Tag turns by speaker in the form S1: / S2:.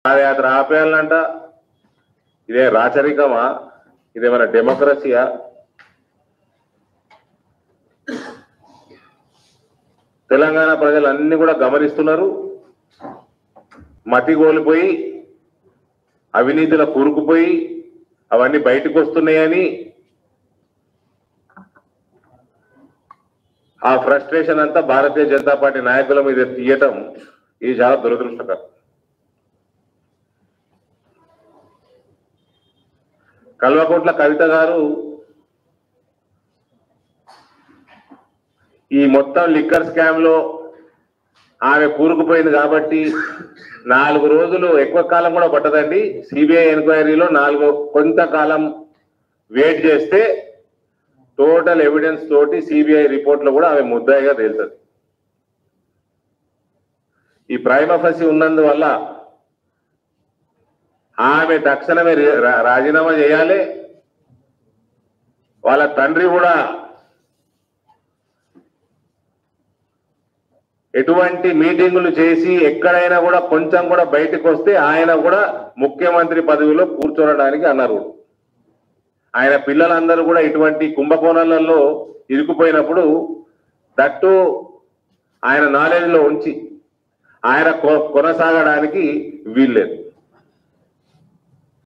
S1: పాదయాత్ర ఆపేయాలంట ఇదే రాచరికమా ఇదేమైనా డెమోక్రసీయా తెలంగాణ ప్రజలు అన్ని కూడా గమనిస్తున్నారు మతి కోల్పోయి అవినీతిలో కూరుకుపోయి అవన్నీ బయటకు వస్తున్నాయని ఆ ఫ్రస్ట్రేషన్ అంతా భారతీయ జనతా పార్టీ నాయకుల మీద తీయటం ఇది చాలా దురదృష్టకరం కల్వకుంట్ల కవిత గారు ఈ మొత్తం లిక్కర్ స్కామ్ లో ఆమె కూరుకుపోయింది కాబట్టి నాలుగు రోజులు ఎక్కువ కాలం కూడా పట్టదండి సిబిఐ ఎంక్వైరీలో నాలుగు కొంతకాలం వెయిట్ చేస్తే టోటల్ ఎవిడెన్స్ తోటి సిబిఐ రిపోర్ట్ లో కూడా ఆమె ముద్దాయిగా తేలుతుంది ఈ ప్రైమఫసి ఉన్నందువల్ల ఆమె తక్షణమే రి- రా- రాజీనామా చేయాలి వాళ్ళ తండ్రి కూడా ఎటువంటి మీటింగులు చేసి ఎక్కడైనా కూడా కొంచెం కూడా బయటకు వస్తే ఆయన కూడా ముఖ్యమంత్రి పదవిలో కూర్చోనడానికి అన్నారు ఆయన పిల్లలందరూ కూడా ఇటువంటి కుంభకోణాలలో ఇరుకుపోయినప్పుడు దట్టు ఆయన నాలెడ్జ్ లో ఉంచి ఆయన కొ- కొనసాగడానికి వీల్లేదు